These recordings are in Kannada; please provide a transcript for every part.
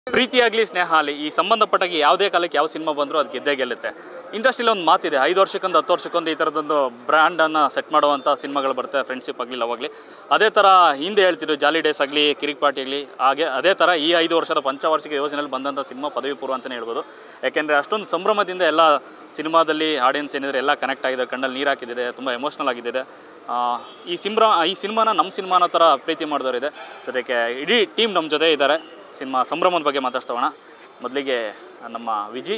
ಪ್ರೀತಿ ಆಗಲಿ ಸ್ನೇಹ ಆಗಲಿ ಈ ಸಂಬಂಧಪಟ್ಟಾಗಿ ಯಾವುದೇ ಕಾಲಕ್ಕೆ ಯಾವ ಸಿನಿಮಾ ಬಂದರೂ ಅದು ಗೆದ್ದೇ ಗೆಲ್ಲುತ್ತೆ ಇಂಡಸ್ಟ್ರಿಲಿ ಒಂದು ಮಾತಿದೆ ಐದು ವರ್ಷಕ್ಕೊಂದು ಹತ್ತು ವರ್ಷಕ್ಕೊಂದು ಈ ಥರದೊಂದು ಬ್ರ್ಯಾಂಡನ್ನು ಸೆಟ್ ಮಾಡುವಂಥ ಸಿನಿಮಾಗಳು ಬರುತ್ತೆ ಫ್ರೆಂಡ್ಶಿಪ್ ಆಗಲಿ ಲವ್ ಆಗಲಿ ಅದೇ ಥರ ಹಿಂದೆ ಹೇಳ್ತಿದ್ರು ಜಾಲಿ ಡೇಸ್ ಆಗಲಿ ಕಿರಿಕ್ ಪಾರ್ಟಿ ಆಗಲಿ ಹಾಗೆ ಅದೇ ಥರ ಈ ಐದು ವರ್ಷದ ಪಂಚವಾರ್ಷಿಕ ಯೋಜನೆಯಲ್ಲಿ ಬಂದಂಥ ಸಿನಿಮಾ ಪದವಿ ಪೂರ್ವ ಅಂತಲೇ ಹೇಳ್ಬೋದು ಯಾಕೆಂದರೆ ಅಷ್ಟೊಂದು ಸಂಭ್ರಮದಿಂದ ಎಲ್ಲ ಸಿನಿಮಾದಲ್ಲಿ ಆಡಿಯನ್ಸ್ ಏನಿದ್ರೆ ಎಲ್ಲ ಕನೆಕ್ಟ್ ಆಗಿದೆ ಕಣ್ಣಲ್ಲಿ ನೀರು ಹಾಕಿದೆ ತುಂಬ ಎಮೋಷ್ನಲ್ ಆಗಿದ್ದಿದೆ ಆ, ಈ ಸಿಮ್ರಾ ಈ ಸಿನಿಮಾನ ನಮ್ಮ ಸಿನಿಮಾನ ಥರ ಪ್ರೀತಿ ಮಾಡಿದವರಿದೆ ಸದ್ಯಕ್ಕೆ ಇಡೀ ಟೀಮ್ ನಮ್ಮ ಜೊತೆ ಇದ್ದಾರೆ ಸಿನಿಮಾ ಸಂಭ್ರಮದ ಬಗ್ಗೆ ಮಾತಾಡ್ತೋಣ ಮೊದಲಿಗೆ ನಮ್ಮ ವಿಜಿ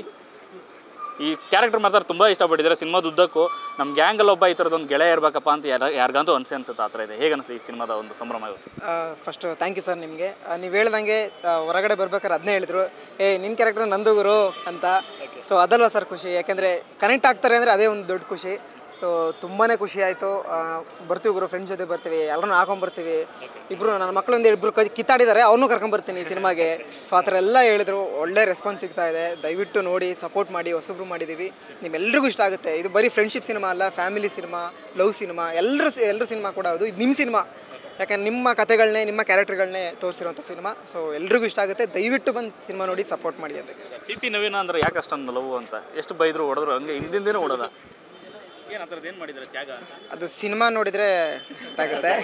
ಈ ಕ್ಯಾರೆಕ್ಟರ್ ಮಾತ್ರ ತುಂಬ ಇಷ್ಟಪಟ್ಟಿದ್ದಾರೆ ಸಿನಿಮಾದ ಉದ್ದಕ್ಕೂ ನಮ್ಮ ಗ್ಯಾಂಗಲ್ಲಿ ಒಬ್ಬ ಈ ಥರದೊಂದು ಗೆಳೆಯ ಇರಬೇಕಪ್ಪ ಅಂತ ಯಾರ ಯಾರಿಗಂತೂ ಅನ್ಸೆ ಅನ್ಸುತ್ತೆ ಆ ಥರ ಇದೆ ಹೇಗೆ ಅನಿಸುತ್ತೆ ಈ ಸಿನಿಮಾದ ಒಂದು ಸಂಭ್ರಮ ಇವತ್ತು ಫಸ್ಟು ಥ್ಯಾಂಕ್ ಯು ಸರ್ ನಿಮಗೆ ನೀವು ಹೇಳ್ದಂಗೆ ಆ, ಹೊರಗಡೆ ಬರ್ಬೇಕಾದ್ರೆ ಅದನ್ನೇ ಹೇಳಿದ್ರು ಏ ನಿನ್ನ ಕ್ಯಾರೆಕ್ಟರ್ ನಂದು ಗುರು ಅಂತ ಸೊ ಅದಲ್ವಾ ಸರ್ ಖುಷಿ ಯಾಕೆಂದರೆ ಕನೆಕ್ಟ್ ಆಗ್ತಾರೆ ಅಂದರೆ ಅದೇ ಒಂದು ದೊಡ್ಡ ಖುಷಿ ಸೊ ತುಂಬಾ ಖುಷಿ ಆಯಿತು ಬರ್ತೀವಿ ಗುರು ಫ್ರೆಂಡ್ಸ್ ಜೊತೆ ಬರ್ತೀವಿ ಎಲ್ಲರನ್ನೂ ಹಾಕೊಂಬರ್ತೀವಿ ಇಬ್ಬರು ನನ್ನ ಮಕ್ಕಳೊಂದು ಇಬ್ಬರು ಕೈ ಕಿತ್ತಾಡಿದ್ದಾರೆ ಅವ್ರನ್ನೂ ಕರ್ಕೊಂಬರ್ತೀನಿ ಈ ಸಿನಿಮಾಗೆ ಸೊ ಆ ಥರ ಎಲ್ಲ ಹೇಳಿದ್ರು ಒಳ್ಳೆ ರೆಸ್ಪಾನ್ಸ್ ಸಿಗ್ತಾ ಇದೆ ದಯವಿಟ್ಟು ನೋಡಿ ಸಪೋರ್ಟ್ ಮಾಡಿ ಹೊಸಬ್ರು ಮಾಡಿದ್ದೀವಿ ನಿಮ್ಮೆಲ್ರಿಗೂ ಇಷ್ಟ ಆಗುತ್ತೆ ಇದು ಬರೀ ಫ್ರೆಂಡ್ಶಿಪ್ ಸಿನಿಮಾ ಅಲ್ಲ ಫ್ಯಾಮಿಲಿ ಸಿನಿಮಾ ಲವ್ ಸಿನಿಮಾ ಎಲ್ಲರೂ ಎಲ್ಲರೂ ಸಿನಿಮಾ ಕೂಡ ಹೌದು ಇದು ನಿಮ್ಮ ಸಿನಿಮಾ ಯಾಕಂದ್ರೆ ನಿಮ್ಮ ಕಥೆಗಳನ್ನೇ ನಿಮ್ಮ ಕ್ಯಾರೆಕ್ಟರ್ಗಳನ್ನೇ ತೋರಿಸಿರುವಂಥ ಸಿನಿಮಾ ಸೊ ಎಲ್ರಿಗೂ ಇಷ್ಟ ಆಗುತ್ತೆ ದಯವಿಟ್ಟು ಬಂದು ಸಿನಿಮಾ ನೋಡಿ ಸಪೋರ್ಟ್ ಮಾಡಿ ಅಂತ ಪಿ ಪಿ ನವೀನ ಅಂದ್ರೆ ಯಾಕೆ ಅಷ್ಟೊಂದು ಲವ್ ಅಂತ ಎಷ್ಟು ಬೈದ್ರು ಹೊಡೆದ್ರು ಹಂಗೆ ಹಿಂದಿಂದೇನೂ ಹೊಡೋದ ಏನು ಆ ಥರದ್ದು ಏನು ಮಾಡಿದ್ದಾರೆ ತ್ಯಾಗ ಅದು ಸಿನಿಮಾ ನೋಡಿದರೆ ಗೊತ್ತಾಗುತ್ತೆ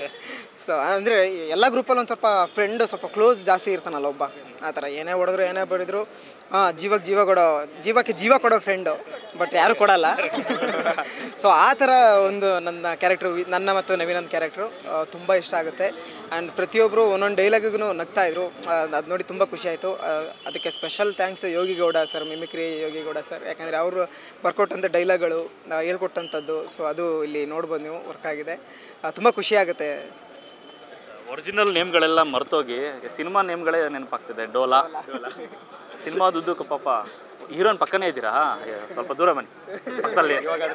ಸೊ ಅಂದರೆ ಎಲ್ಲ ಗ್ರೂಪಲ್ಲಿ ಒಂದು ಸ್ವಲ್ಪ ಫ್ರೆಂಡು ಸ್ವಲ್ಪ ಕ್ಲೋಸ್ ಜಾಸ್ತಿ ಇರ್ತಾನಲ್ಲ ಒಬ್ಬ ಆ ಥರ ಏನೇ ಹೊಡೆದ್ರು ಏನೇ ಬಡಿದ್ರು ಹಾಂ ಜೀವಕ್ಕೆ ಜೀವ ಕೊಡೋ ಜೀವಕ್ಕೆ ಜೀವ ಕೊಡೋ ಫ್ರೆಂಡು ಬಟ್ ಯಾರು ಕೊಡಲ್ಲ ಸೊ ಆ ಥರ ಒಂದು ನನ್ನ ಕ್ಯಾರೆಕ್ಟ್ರು ನನ್ನ ಮತ್ತು ನವೀನಂದ್ ಕ್ಯಾರೆಕ್ಟ್ರು ತುಂಬ ಇಷ್ಟ ಆಗುತ್ತೆ ಆ್ಯಂಡ್ ಪ್ರತಿಯೊಬ್ಬರು ಒಂದೊಂದು ಡೈಲಾಗಿಗೂ ನಗ್ತಾ ಇದ್ರು ಅದು ನೋಡಿ ತುಂಬ ಖುಷಿ ಆಯಿತು ಅದಕ್ಕೆ special thanks Yogi Gowda sir mimicry Yogi Gowda sir ಯಾಕಂದರೆ ಅವರು ಬರ್ಕೊಟ್ಟಂಥ ಡೈಲಾಗ್ಗಳು ಹೇಳ್ಕೊಟ್ಟಂಥದ್ದು ಸೊ ಅದು ಇಲ್ಲಿ ನೋಡ್ಬೋದು ನೀವು ವರ್ಕ್ ಆಗಿದೆ ತುಂಬ ಖುಷಿ ಆಗುತ್ತೆ ಒರಿಜಿನಲ್ ನೇಮ್ಗಳೆಲ್ಲ ಮರ್ತೋಗಿ ಸಿನಿಮಾ ನೇಮ್ಗಳೇ ನೆನಪಾಗ್ತಿದೆ ಡೋಲಾ ಸಿನಿಮಾದ ಉದ್ದಕ್ಕೂ ಪಾಪ ಹೀರೋನ್ ಪಕ್ಕನೇ ಇದ್ದೀರಾ ಏ, ಸ್ವಲ್ಪ ದೂರ ಬನ್ನಿ ಪಕ್ಕದಲ್ಲಿ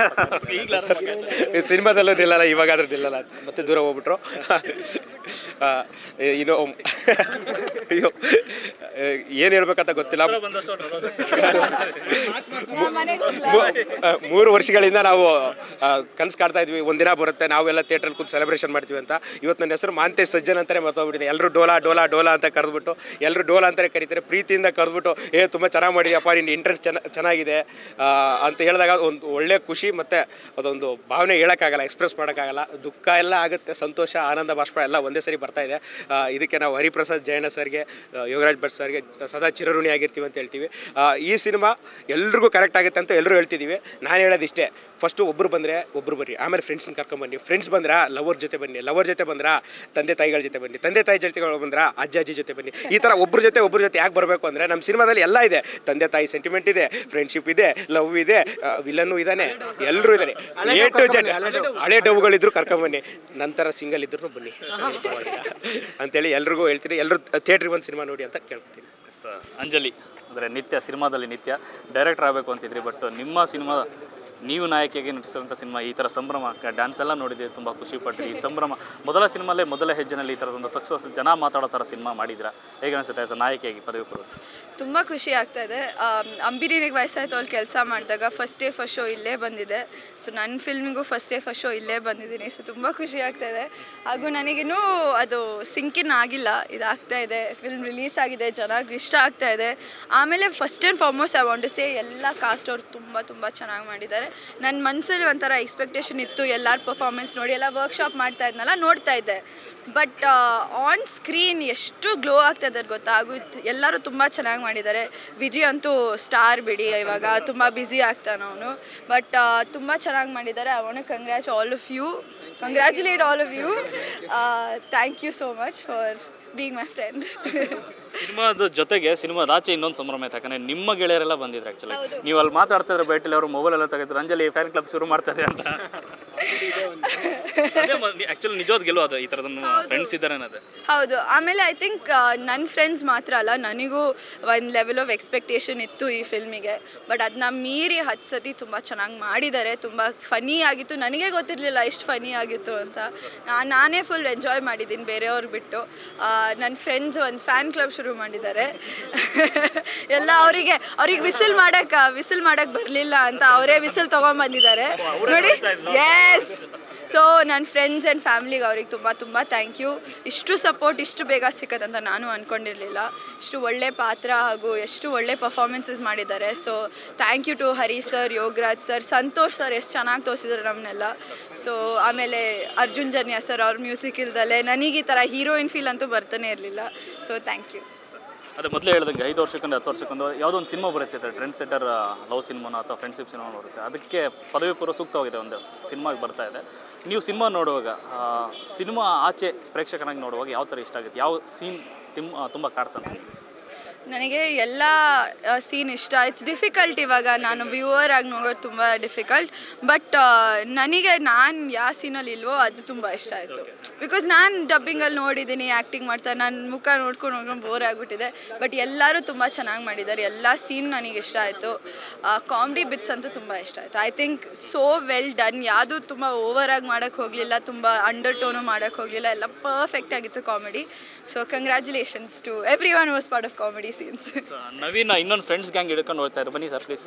ಇದು ಸಿನಿಮಾದಲ್ಲೂ ನಿಲ್ಲಲ್ಲ ಇವಾಗಾದ್ರೂ ನಿಲ್ಲಲ್ಲ ಮತ್ತೆ ದೂರ ಹೋಗ್ಬಿಟ್ರು ಆ, ಇನ್ನು ಅಯ್ಯೋ ಏನು ಹೇಳ್ಬೇಕಂತ ಗೊತ್ತಿಲ್ಲ ಮೂ- ಆ, ಮೂರು ವರ್ಷಗಳಿಂದ ನಾವು ಕನಸು ಕಾಡ್ತಾ ಇದ್ವಿ ಒಂದಿನ ಬರುತ್ತೆ ನಾವೆಲ್ಲ ಥಿಯೇಟ್ರಲ್ಲಿ ಕೂತು ಸೆಲೆಬ್ರೇಷನ್ ಮಾಡ್ತೀವಿ ಅಂತ ಇವತ್ತು ನನ್ನ ಹೆಸರು ಮಾಂತೇಶ್ ಸಜ್ಜನ್ ಅಂತಾನೆ ಮರ್ತೋಗ್ಬಿಟ್ಟಿದೆ ಎಲ್ಲರೂ ಡೋಲಾ ಡೋಲಾ ಡೋಲಾ ಅಂತ ಕರೆದ್ಬಿಟ್ಟು ಎಲ್ಲರೂ ಡೋಲಾ ಅಂತಾನೆ ಕರೀತಾರೆ ಪ್ರೀತಿಯಿಂದ ಕರೆದ್ಬಿಟ್ಟು ಏ ತುಂಬ ಚೆನ್ನಾಗಿ ಮಾಡಿದಪ್ಪ ನಿನ್ನ ಇಂಟ್ರೆಸ್ಟ್ ಚೆನ್ನ ಚೆನ್ನಾಗಿದೆ ಆ, ಅಂತ ಹೇಳಿದಾಗ ಒಂದು ಒಳ್ಳೆ ಖುಷಿ ಮತ್ತು ಅದೊಂದು ಭಾವನೆ ಹೇಳೋಕ್ಕಾಗಲ್ಲ ಎಕ್ಸ್ಪ್ರೆಸ್ ಮಾಡೋಕ್ಕಾಗಲ್ಲ ದುಃಖ ಎಲ್ಲ ಆಗುತ್ತೆ ಸಂತೋಷ ಆನಂದ ಬಾಷ್ಪ ಎಲ್ಲ ಒಂದೇ ಸರಿ ಬರ್ತಾ ಇದೆ ಆ, ಇದಕ್ಕೆ ನಾವು ಹರಿಪ್ರಸಾದ್ ಜಯಣ್ಣ ಸರ್ಗೆ ಆ, ಯೋಗರಾಜ್ ಭಟ್ ಸರ್ಗೆ ಸದಾ ಚಿರಋಣಿ ಆಗಿರ್ತೀವಿ ಅಂತ ಹೇಳ್ತೀವಿ ಆ, ಈ ಸಿನಿಮಾ ಎಲ್ರಿಗೂ ಕರೆಕ್ಟ್ ಆಗುತ್ತೆ ಅಂತ ಎಲ್ಲರೂ ಹೇಳ್ತಿದ್ದೀವಿ ನಾನು ಹೇಳೋದಿಷ್ಟೇ ಫಸ್ಟು ಒಬ್ಬರು ಬಂದರೆ ಒಬ್ಬರು ಬರ್ರಿ ಆಮೇಲೆ ಫ್ರೆಂಡ್ಸ್ನ ಕರ್ಕೊಂಬನ್ನಿ ಫ್ರೆಂಡ್ಸ್ ಬಂದ್ರಾ ಲವರ್ ಜೊತೆ ಬನ್ನಿ ಲವರ್ ಜೊತೆ ಬಂದ್ರಾ ತಂದೆ ತಾಯಿಗಳ ಜೊತೆ ಬನ್ನಿ ತಂದೆ ತಾಯಿ ಜೊತೆ ಬಂದ್ರಾ ಅಜ್ಜ ಅಜ್ಜಿ ಜೊತೆ ಬನ್ನಿ ಈ ಥರ ಒಬ್ಬರ ಜೊತೆ ಒಬ್ಬರ ಜೊತೆ ಯಾಕೆ ಬರಬೇಕು ಅಂದರೆ ನಮ್ಮ ಸಿನಿಮಾದಲ್ಲಿ ಎಲ್ಲ ಇದೆ ತಂದೆ ತಾಯಿ ಸೆಂಟಿಮೆಂಟ್ ಇದೆ ಫ್ರೆಂಡ್ಶಿಪ್ ಇದೆ ಲವ್ ಇದೆ ವಿಲನ್ನು ಇದ್ದಾನೆ ಎಲ್ಲರೂ ಇದ್ದಾರೆ ಎ ಟು ಜೆಡ್ ಹಳೆ ಡವ್ಗಳಿದ್ರು ಕರ್ಕೊಂಬನ್ನಿ ನಂತರ ಸಿಂಗಲ್ ಇದ್ರು ಬನ್ನಿ ಅಂತೇಳಿ ಎಲ್ರಿಗೂ ಹೇಳ್ತೀನಿ ಎಲ್ಲರೂ ಥಿಯೇಟ್ರಿಗೆ ಒಂದು ಸಿನಿಮಾ ನೋಡಿ ಅಂತ ಕೇಳ್ಕೊತೀನಿ ಸ- ಅಂಜಲಿ ಅಂದರೆ ನಿತ್ಯ ಸಿನಿಮಾದಲ್ಲಿ ನಿತ್ಯ ಡೈರೆಕ್ಟರ್ ಆಗಬೇಕು ಅಂತಿದ್ರಿ ಬಟ್ ನಿಮ್ಮ ಸಿನಿಮಾ ನೀವು ನಾಯಕಿಯಾಗಿ ನಟಿಸಿರುವಂಥ ಸಿನಿಮಾ ಈ ಥರ ಸಂಭ್ರಮ ಡ್ಯಾನ್ಸ್ ಎಲ್ಲ ನೋಡಿದ್ದೆ ತುಂಬ ಖುಷಿ ಪಟ್ರಿ ಈ ಸಂಭ್ರಮ ಮೊದಲ ಸಿನಿಮಾಲೇ ಮೊದಲ ಹೆಜ್ಜೆನಲ್ಲಿ ಈ ಥರದೊಂದು ಸಕ್ಸಸ್ ಜನ ಮಾತಾಡೋ ಥರ ಸಿನಿಮಾ ಮಾಡಿದ್ದೀರಾ ಹೇಗೆ ಅನಿಸುತ್ತೆ ಆಸ್ ನಾಯಕಿಯಾಗಿ ಪದವಿ ಪೂರ್ವ ತುಂಬ ಖುಷಿ ಆಗ್ತಾ ಇದೆ ಅಂಬಿರಿನಿಗೆ ವಯಸ್ಸಾಯ್ತು ಅಲ್ಲಿ ಕೆಲಸ ಮಾಡಿದಾಗ ಫಸ್ಟ್ ಡೇ ಫಸ್ಟ್ ಶೋ ಇಲ್ಲೇ ಬಂದಿದೆ ಸೊ ನನ್ನ ಫಿಲ್ಮಿಗೂ ಫಸ್ಟ್ ಡೇ ಫಸ್ಟ್ ಶೋ ಇಲ್ಲೇ ಬಂದಿದ್ದೀನಿ ಸೊ ತುಂಬ ಖುಷಿ ಆಗ್ತಾ ಇದೆ ಹಾಗೂ ನನಗಿನ್ನೂ ಅದು ಸಿಂಕಿನ್ ಆಗಿಲ್ಲ ಇದಾಗ್ತಾ ಇದೆ ಫಿಲ್ಮ್ ರಿಲೀಸ್ ಆಗಿದೆ ಚೆನ್ನಾಗಿ ಇಷ್ಟ ಆಗ್ತಾ ಇದೆ ಆಮೇಲೆ first and foremost I want to say ಎಲ್ಲ ಕಾಸ್ಟ್ ಅವ್ರು ತುಂಬ ತುಂಬ ಚೆನ್ನಾಗಿ ಮಾಡಿದ್ದಾರೆ ನನ್ನ ಮನಸ್ಸಲ್ಲಿ ಒಂಥರ ಎಕ್ಸ್ಪೆಕ್ಟೇಷನ್ ಇತ್ತು ಎಲ್ಲರ ಪರ್ಫಾರ್ಮೆನ್ಸ್ ನೋಡಿ ಎಲ್ಲ ವರ್ಕ್ಶಾಪ್ ಮಾಡ್ತಾ ಇದ್ನಲ್ಲ ನೋಡ್ತಾ ಇದ್ದೆ ಬಟ್ ಆನ್ ಸ್ಕ್ರೀನ್ ಎಷ್ಟು ಗ್ಲೋ ಆಗ್ತಾ ಇದ್ದಾರೆ ಗೊತ್ತಾ ಹಾಗೂ ಇದ್- ಎಲ್ಲರೂ ತುಂಬ ಚೆನ್ನಾಗಿ ಮಾಡಿದ್ದಾರೆ ವಿಜಯ್ ಅಂತೂ ಸ್ಟಾರ್ ಬಿಡಿ ಇವಾಗ ತುಂಬ ಬ್ಯುಸಿ ಆಗ್ತಾನೆ ಅವನು ಬಟ್ ತುಂಬ ಚೆನ್ನಾಗಿ ಮಾಡಿದ್ದಾರೆ I want congrat all of you congratulate all of you thank you so much for being my friend ಸಿನಿಮಾದ ಜೊತೆಗೆ ಸಿನಿಮಾದ ಆಚೆ ಇನ್ನೊಂದು ಸಂಭ್ರಮ ಆಯ್ತು ಯಾಕಂದ್ರೆ ನಿಮ್ಮ ಗೆಳೆಯರೆಲ್ಲ ಬಂದಿದ್ರು ಆ್ಯಕ್ಚುಲಿ ನೀವು ಅಲ್ಲಿ ಮಾತಾಡ್ತಾ ಇದ್ರೆ ಬೈಟಲ್ಲಿ ಅವರು ಮೊಬೈಲ್ ಎಲ್ಲ ತೆಗೆದ್ರು ಅಂಜಲಿ ಫ್ಯಾನ್ ಕ್ಲಬ್ ಶುರು ಮಾಡ್ತದೆ ಅಂತ ಆ್ಯಕ್ಚುಲಿ ನಿಜವಾದ ಗೆಲುವು ಅದು ಈ ಥರದನ್ನು ಫ್ರೆಂಡ್ಸ್ ಇದ್ದಾರೆ ಅನ್ನೋದು ಹೌದು ಆಮೇಲೆ ಐ ಥಿಂಕ್ ನನ್ನ ಫ್ರೆಂಡ್ಸ್ ಮಾತ್ರ ಅಲ್ಲ ನನಗೂ ಒಂದು ಲೆವೆಲ್ ಆಫ್ ಎಕ್ಸ್ಪೆಕ್ಟೇಷನ್ ಇತ್ತು ಈ ಫಿಲ್ಮಿಗೆ ಬಟ್ ಅದನ್ನ ಮೀರಿ ಹತ್ತು ಸತಿ ತುಂಬ ಚೆನ್ನಾಗಿ ಮಾಡಿದ್ದಾರೆ ತುಂಬ ಫನಿ ಆಗಿತ್ತು ನನಗೆ ಗೊತ್ತಿರಲಿಲ್ಲ ಎಷ್ಟು ಫನಿ ಆಗಿತ್ತು ಅಂತ ನಾ- ನಾನೇ ಫುಲ್ ಎಂಜಾಯ್ ಮಾಡಿದ್ದೀನಿ ಬೇರೆಯವ್ರಿಗೆ ಬಿಟ್ಟು ನನ್ನ ಫ್ರೆಂಡ್ಸ್ ಒಂದು ಫ್ಯಾನ್ ಕ್ಲಬ್ ಶುರು ಮಾಡಿದ್ದಾರೆ ಎಲ್ಲ ಅವರಿಗೆ ಅವ್ರಿಗೆ ವಿಸಿಲ್ ಮಾಡಕ್ಕೆ ವಿಸಿಲ್ ಮಾಡಕ್ಕೆ ಬರಲಿಲ್ಲ ಅಂತ ಅವರೇ ವಿಸಿಲ್ ತೊಗೊಂಬಂದಿದ್ದಾರೆ ನೋಡಿ ಎಸ್ ಸೊ ನನ್ನ ಫ್ರೆಂಡ್ಸ್ ಆ್ಯಂಡ್ ಫ್ಯಾಮ್ಲಿಗೆ ಅವ್ರಿಗೆ ತುಂಬ ತುಂಬ ಥ್ಯಾಂಕ್ ಯು ಇಷ್ಟು ಸಪೋರ್ಟ್ ಇಷ್ಟು ಬೇಗ ಸಿಕ್ಕತ್ತಂತ ನಾನು ಅಂದ್ಕೊಂಡಿರಲಿಲ್ಲ ಇಷ್ಟು ಒಳ್ಳೆ ಪಾತ್ರ ಹಾಗೂ ಎಷ್ಟು ಒಳ್ಳೆ ಪರ್ಫಾರ್ಮೆನ್ಸಸ್ ಮಾಡಿದ್ದಾರೆ so thank you to Hari sir Yogaraj sir Santosh sir ಎಷ್ಟು ಚೆನ್ನಾಗಿ ತೋರಿಸಿದ್ರು ನಮ್ಮನ್ನೆಲ್ಲ ಸೊ ಆಮೇಲೆ ಅರ್ಜುನ್ ಜನ್ಯ ಸರ್ ಅವ್ರ ಮ್ಯೂಸಿಕ್ ಇಲ್ದಲೆ ನನಗೆ ಈ ಥರ ಹೀರೋಯಿನ್ ಫೀಲ್ ಅಂತೂ ಬರ್ತಾನೆ ಇರಲಿಲ್ಲ ಸೊ ಥ್ಯಾಂಕ್ ಯು ಅದೇ ಮೊದಲೇ ಹೇಳ್ದಂಗೆ ಐದು ವರ್ಷಕ್ಕೊಂದು ಹತ್ತು ವರ್ಷಕ್ಕೊಂದು ಯಾವುದೋ ಒಂದು ಸಿನಿಮಾ ಬರುತ್ತೆ ಟ್ರೆಂಡ್ ಸೆಟರ್ ಲವ್ ಸಿನಿಮಾನೋ ಅಥವಾ ಫ್ರೆಂಡ್ಶಿಪ್ ಸಿನಿಮಾ ಬರುತ್ತೆ ಅದಕ್ಕೆ ಪದವಿ ಪೂರ್ವ ಸೂಕ್ತವಾಗಿದೆ ಒಂದು ಸಿನಿಮಾಗೆ ಬರ್ತಾ ಇದೆ ನೀವು ಸಿನಿಮಾ ನೋಡುವಾಗ ಸಿನಿಮಾ ಆಚೆ ಪ್ರೇಕ್ಷಕನಾಗಿ ನೋಡುವಾಗ ಯಾವ ಥರ ಇಷ್ಟ ಆಗುತ್ತೆ ಯಾವ ಸೀನ್ ತಿಮ್ ತುಂಬ ಕಾಡ್ತಾನೆ ನನಗೆ ಎಲ್ಲ ಸೀನ್ ಇಷ್ಟ ಇಟ್ಸ್ ಡಿಫಿಕಲ್ಟ್ ಇವಾಗ ನಾನು ವ್ಯೂವರ್ ಆಗಿ ನೋಡೋದು ತುಂಬ ಡಿಫಿಕಲ್ಟ್ ಬಟ್ ನನಗೆ ನಾನು ಯಾವ ಸೀನಲ್ಲಿ ಇಲ್ವೋ ಅದು ತುಂಬ ಇಷ್ಟ ಆಯಿತು ಬಿಕಾಸ್ ನಾನು ಡಬ್ಬಿಂಗಲ್ಲಿ ನೋಡಿದ್ದೀನಿ ಆ್ಯಕ್ಟಿಂಗ್ ಮಾಡ್ತಾ ನನ್ನ ಮುಖ ನೋಡ್ಕೊಂಡು ನೋಡ್ಕೊಂಡು ಬೋರ್ ಆಗಿಬಿಟ್ಟಿದೆ ಬಟ್ ಎಲ್ಲರೂ ತುಂಬ ಚೆನ್ನಾಗಿ ಮಾಡಿದ್ದಾರೆ ಎಲ್ಲ ಸೀನ್ ನನಗೆ ಇಷ್ಟ ಆಯಿತು ಕಾಮಿಡಿ ಬಿಟ್ಸ್ ಅಂತೂ ತುಂಬ ಇಷ್ಟ ಆಯಿತು I think so well done ಯಾವುದೂ ತುಂಬ ಓವರ್ ಆಗಿ ಮಾಡೋಕ್ಕೆ ಹೋಗಲಿಲ್ಲ ತುಂಬ ಅಂಡರ್ ಟೋನು ಮಾಡೋಕ್ಕೆ ಹೋಗಲಿಲ್ಲ ಎಲ್ಲ ಪರ್ಫೆಕ್ಟ್ ಆಗಿತ್ತು comedy so congratulations to everyone was part of comedy scenes Naveena ಇನ್ನೊಂದು ಫ್ರೆಂಡ್ಸ್ ಗ್ಯಾಂಗ್ ಹಿಡ್ಕೊಂಡು ಹೋಗ್ತಾ ಇದ್ರು ಬನ್ನಿ ಸರ್ ಪ್ಲೀಸ್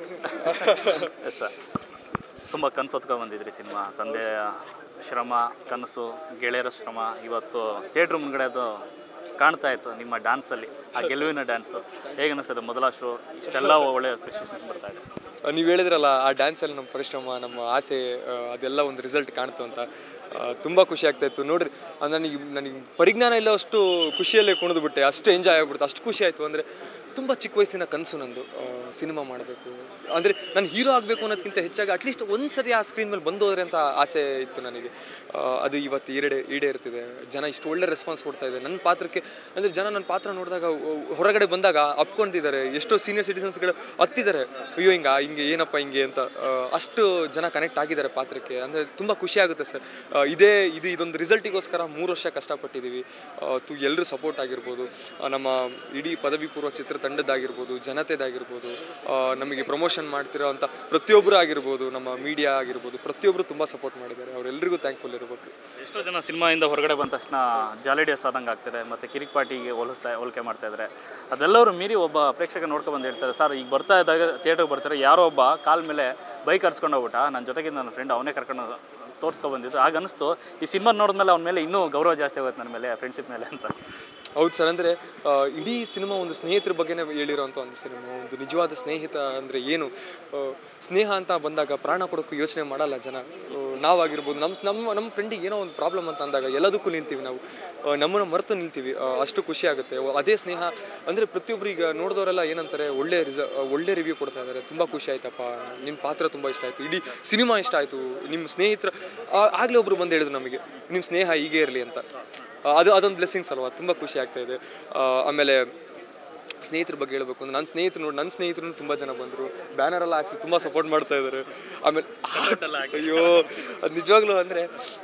ಎಸ್ ಸರ್ ತುಂಬ ಕನಸು ಹೊತ್ಕೊಂಡು ಬಂದಿದ್ರಿ ಸಿನಿಮಾ ತಂದೆಯ ಶ್ರಮ ಕನಸು ಗೆಳೆಯರ ಶ್ರಮ ಇವತ್ತು ಥಿಯೇಟ್ರ್ ಮುಂದ್ಗಡೆ ಅದು ಕಾಣ್ತಾ ಇತ್ತು ನಿಮ್ಮ ಡ್ಯಾನ್ಸಲ್ಲಿ ಆ ಗೆಲುವಿನ ಡ್ಯಾನ್ಸು ಹೇಗೆ ಅನಿಸ್ತದೆ ಮೊದಲ ಶೋ ಇಷ್ಟೆಲ್ಲ ಒಳ್ಳೆ ಅಪ್ರಿಷಿಯೇಷನ್ಸ್ ಬರ್ತಾ ಇದೆ ನೀವು ಹೇಳಿದ್ರಲ್ಲ ಆ ಡ್ಯಾನ್ಸಲ್ಲಿ ನಮ್ಮ ಪರಿಶ್ರಮ ನಮ್ಮ ಆಸೆ ಆ, ಅದೆಲ್ಲ ಒಂದು ರಿಸಲ್ಟ್ ಕಾಣ್ತು ಅಂತ ತುಂಬ ಖುಷಿ ಆಗ್ತಾ ಇತ್ತು ನೋಡ್ರಿ ಆ, ನನಗೆ ನನಗೆ ಪರಿಜ್ಞಾನ ಇಲ್ಲ ಅಷ್ಟು ಖುಷಿಯಲ್ಲೇ ಕುಣಿದು ಬಿಟ್ಟೆ ಅಷ್ಟು ಎಂಜಾಯ್ ಆಗ್ಬಿಡ್ತು ಅಷ್ಟು ಖುಷಿ ಆಯಿತು ಅಂದರೆ ತುಂಬ ಚಿಕ್ಕ ವಯಸ್ಸಿನ ಕನಸು ನಂದು ಸಿನಿಮಾ ಮಾಡಬೇಕು ಅಂದರೆ ನಾನು ಹೀರೋ ಆಗಬೇಕು ಅನ್ನೋದಕ್ಕಿಂತ ಹೆಚ್ಚಾಗಿ ಅಟ್ಲೀಸ್ಟ್ ಒಂದು ಸತಿ ಆ ಸ್ಕ್ರೀನ್ ಮೇಲೆ ಬಂದು ಹೋದ್ರೆ ಅಂತ ಆಸೆ ಇತ್ತು ನನಗೆ ಆ, ಅದು ಇವತ್ತು ಈಡೆ ಈಡೇರ್ತಿದೆ ಜನ ಇಷ್ಟು ಒಳ್ಳೆ ರೆಸ್ಪಾನ್ಸ್ ಕೊಡ್ತಾ ಇದೆ ನನ್ನ ಪಾತ್ರಕ್ಕೆ ಅಂದರೆ ಜನ ನನ್ನ ಪಾತ್ರ ನೋಡಿದಾಗ ಹೊರಗಡೆ ಬಂದಾಗ ಅಪ್ಕೊಂತಿದ್ದಾರೆ ಎಷ್ಟೋ ಸೀನಿಯರ್ ಸಿಟಿಸನ್ಸ್ಗಳು ಹತ್ತಿದ್ದಾರೆ ಅಯ್ಯೋ ಹಿಂಗ ಹಿಂಗೆ ಏನಪ್ಪ ಹಿಂಗೆ ಅಂತ ಆ, ಅಷ್ಟು ಜನ ಕನೆಕ್ಟ್ ಆಗಿದ್ದಾರೆ ಪಾತ್ರಕ್ಕೆ ಅಂದರೆ ತುಂಬ ಖುಷಿ ಆಗುತ್ತೆ ಸರ್ ಇದೇ ಇದು ಇದೊಂದು ರಿಸಲ್ಟಿಗೋಸ್ಕರ ಮೂರು ವರ್ಷ ಕಷ್ಟಪಟ್ಟಿದ್ದೀವಿ ಆ, ತು ಎಲ್ಲರೂ ಸಪೋರ್ಟ್ ಆಗಿರ್ಬೋದು ಆ, ನಮ್ಮ ಇಡೀ ಪದವಿ ಪೂರ್ವ ಚಿತ್ರತಂಡದ್ದಾಗಿರ್ಬೋದು ಜನತೆದಾಗಿರ್ಬೋದು ಆ, ನಮಗೆ ಪ್ರಮೋಷನ್ ಮಾಡ್ತಿರೋ ಅಂಥ ಪ್ರತಿಯೊಬ್ಬರು ಆಗಿರ್ಬೋದು ನಮ್ಮ ಮೀಡಿಯಾ ಆಗಿರ್ಬೋದು ಪ್ರತಿಯೊಬ್ಬರು ತುಂಬ ಸಪೋರ್ಟ್ ಮಾಡಿದ್ದಾರೆ ಅವರೆಲ್ಲರಿಗೂ ಥ್ಯಾಂಕ್ಫುಲ್ ಇರಬೇಕು ಎಷ್ಟೋ ಜನ ಸಿನಿಮಾಯಿಂದ ಹೊರಗಡೆ ಬಂದ ತಕ್ಷಣ ಜಾಲಿ ಡೇಸ್ ಆದಂಗೆ ಆಗ್ತದೆ ಮತ್ತು ಕಿರಿಕ್ ಪಾರ್ಟಿಗೆ ಹೋಲಿಸ್ತಾ ಹೋಲಿಕೆ ಮಾಡ್ತಾ ಇದ್ದಾರೆ ಅದೆಲ್ಲರೂ ಮೀರಿ ಒಬ್ಬ ಪ್ರೇಕ್ಷಕ ನೋಡ್ಕೊಂಡು ಬಂದು ಹೇಳ್ತಾರೆ ಸರ್ ಈಗ ಬರ್ತಾ ಇದ್ದಾಗ ಥಿಯೇಟ್ರಿಗೆ ಬರ್ತಾರೆ ಯಾರೋ ಒಬ್ಬ ಕಾಲ್ ಮೇಲೆ ಬೈಕ್ ಕರ್ಸ್ಕೊಂಡು ಹೋಗ್ಬಿಟ್ಟ ನನ್ನ ಜೊತೆಗೆ ನನ್ನ ಫ್ರೆಂಡ್ ಅವನೇ ಕರ್ಕೊಂಡು ತೋರಿಸ್ಕೊ ಬಂದಿದ್ದು ಆಗ ಅನಿಸ್ತು ಈ ಸಿನಿಮಾ ನೋಡಿದ್ಮೇಲೆ ಅವನ ಮೇಲೆ ಇನ್ನೂ ಗೌರವ ಜಾಸ್ತಿ ಆಗುತ್ತೆ ನನ್ನ ಮೇಲೆ ಫ್ರೆಂಡ್ಶಿಪ್ ಮೇಲೆ ಅಂತ ಹೌದು ಸರ್ ಅಂದರೆ ಇಡೀ ಸಿನಿಮಾ ಒಂದು ಸ್ನೇಹಿತರ ಬಗ್ಗೆನೇ ಹೇಳಿರೋಂಥ ಒಂದು ಸಿನಿಮಾ ಒಂದು ನಿಜವಾದ ಸ್ನೇಹಿತ ಅಂದರೆ ಏನು ಆ, ಸ್ನೇಹ ಅಂತ ಬಂದಾಗ ಪ್ರಾಣ ಕೊಡೋಕ್ಕೂ ಯೋಚನೆ ಮಾಡಲ್ಲ ಜನ ಆ, ನಾವಾಗಿರ್ಬೋದು ನಮ್ಮ ನಮ್ಮ ನಮ್ಮ ಫ್ರೆಂಡಿಗೆ ಏನೋ ಒಂದು ಪ್ರಾಬ್ಲಮ್ ಅಂತ ಅಂದಾಗ ಎಲ್ಲದಕ್ಕೂ ನಿಲ್ತೀವಿ ನಾವು ಆ, ನಮ್ಮನ್ನು ಮರೆತು ನಿಲ್ತೀವಿ ಆ, ಅಷ್ಟು ಖುಷಿ ಆಗುತ್ತೆ ಅದೇ ಸ್ನೇಹ ಅಂದರೆ ಪ್ರತಿಯೊಬ್ಬರು ಈಗ ನೋಡಿದವರೆಲ್ಲ ಏನಂತಾರೆ ಒಳ್ಳೆ ರಿಸ ಒಳ್ಳೆ ರಿವ್ಯೂ ಕೊಡ್ತಾ ಇದ್ದಾರೆ ತುಂಬ ಖುಷಿ ಆಯ್ತಪ್ಪ ನಿಮ್ಮ ಪಾತ್ರ ತುಂಬ ಇಷ್ಟ ಆಯಿತು ಇಡೀ ಸಿನಿಮಾ ಇಷ್ಟ ಆಯಿತು ನಿಮ್ಮ ಸ್ನೇಹಿತರ ಆಗಲೇ ಒಬ್ಬರು ಬಂದು ಹೇಳಿದ್ರು ನಮಗೆ ನಿಮ್ಮ ಸ್ನೇಹ ಹೀಗೆ ಇರಲಿ ಅಂತ ಆ, ಅದು ಅದೊಂದು ಬ್ಲೆಸ್ಸಿಂಗ್ಸ್ ಅಲ್ವಾ ತುಂಬ ಖುಷಿ ಆಗ್ತಾ ಇದೆ ಆ, ಆಮೇಲೆ ಸ್ನೇಹಿತರ ಬಗ್ಗೆ ಹೇಳ್ಬೇಕು ಅಂದ್ರೆ ನನ್ನ ಸ್ನೇಹಿತರು ನೋಡಿ ನನ್ನ ಸ್ನೇಹಿತರು ತುಂಬ ಜನ ಬಂದರು ಬ್ಯಾನರ್ ಎಲ್ಲ ಹಾಕ್ಸಿ ತುಂಬ ಸಪೋರ್ಟ್ ಮಾಡ್ತಾ ಇದ್ದಾರೆ ಆಮೇಲೆ ಅಯ್ಯೋ ಅದು ನಿಜವಾಗ್ಲೂ ಅಂದರೆ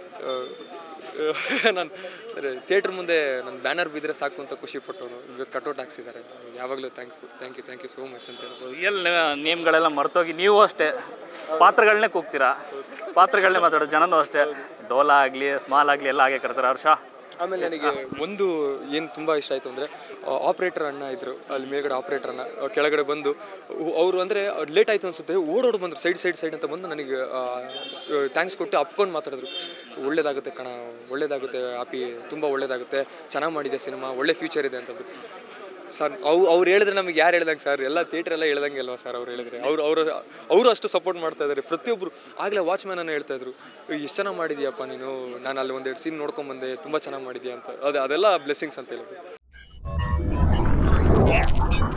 ನಾನು ಅಂದರೆ ಥಿಯೇಟ್ರ್ ಮುಂದೆ ನನ್ನ ಬ್ಯಾನರ್ ಬಿದ್ದರೆ ಸಾಕು ಅಂತ ಖುಷಿ ಪಟ್ಟವನು ಇವತ್ತು ಕಟೌಟ್ ಹಾಕ್ಸಿದ್ದಾರೆ ಯಾವಾಗಲೂ thank you thank you thank you so much ಅಂತ ಹೇಳ್ಬೋದು ರಿಯಲ್ ನೇಮ್ಗಳೆಲ್ಲ ಮರ್ತೋಗಿ ನೀವು ಅಷ್ಟೇ ಪಾತ್ರಗಳನ್ನೇ ಕೂಗ್ತೀರಾ ಪಾತ್ರಗಳನ್ನೇ ಮಾತಾಡೋದು ಜನನೂ ಅಷ್ಟೇ ಡೋಲಾ ಆಗಲಿ ಸ್ಮಾಲ್ ಆಗಲಿ ಎಲ್ಲ ಹಾಗೆ ಕರ್ತಾರೆ ಹರ್ಷ ಆಮೇಲೆ ನನಗೆ ಒಂದು ಏನು ತುಂಬ ಇಷ್ಟ ಆಯಿತು ಅಂದರೆ ಆಪ್ರೇಟರ್ ಅಣ್ಣ ಇದ್ದರು ಅಲ್ಲಿ ಮೇಲ್ಗಡೆ ಆಪ್ರೇಟರ್ ಅಣ್ಣ ಆ, ಕೆಳಗಡೆ ಬಂದು ಅವರು ಅಂದರೆ ಲೇಟ್ ಆಯಿತು ಅನ್ಸುತ್ತೆ ಓಡೋಡು ಬಂದರು ಸೈಡ್ ಸೈಡ್ ಸೈಡ್ ಅಂತ ಬಂದು ನನಗೆ ಥ್ಯಾಂಕ್ಸ್ ಕೊಟ್ಟು ಅಪ್ಕೊಂಡು ಮಾತಾಡಿದ್ರು ಒಳ್ಳೇದಾಗುತ್ತೆ ಕಣ ಒಳ್ಳೇದಾಗುತ್ತೆ ಆಪಿ ತುಂಬ ಒಳ್ಳೇದಾಗುತ್ತೆ ಚೆನ್ನಾಗಿ ಮಾಡಿದೆ ಸಿನಿಮಾ ಒಳ್ಳೆ ಫ್ಯೂಚರ್ ಇದೆ ಅಂತಂದು ಸರ್ ಅವು ಅವ್ರು ಹೇಳಿದ್ರೆ ನಮಗೆ ಯಾರು ಹೇಳ್ದಂಗೆ ಸರ್ ಎಲ್ಲ ಥಿಯೇಟ್ರ್ ಎಲ್ಲ ಹೇಳ್ದಂಗೆ ಅಲ್ವಾ ಸರ್ ಅವ್ರು ಹೇಳಿದ್ರೆ ಅವ್ರು ಅವರು ಅವರು ಅಷ್ಟು ಸಪೋರ್ಟ್ ಮಾಡ್ತಾ ಇದ್ದಾರೆ ಪ್ರತಿಯೊಬ್ಬರು ಆಗಲೇ ವಾಚ್ಮ್ಯಾನ್ ಅನ್ನು ಹೇಳ್ತಾ ಇದ್ರು ಎಷ್ಟು ಚೆನ್ನಾಗಿ ಮಾಡಿದ್ಯಪ್ಪ ನೀನು ನಾನು ಅಲ್ಲಿ ಒಂದೆರಡು ಸೀನ್ ನೋಡ್ಕೊಂಬಂದೆ ತುಂಬ ಚೆನ್ನಾಗಿ ಮಾಡಿದ್ಯಾ ಅಂತ ಅದು ಅದೆಲ್ಲ ಬ್ಲೆಸ್ಸಿಂಗ್ಸ್ ಅಂತ ಹೇಳಿದ್ರು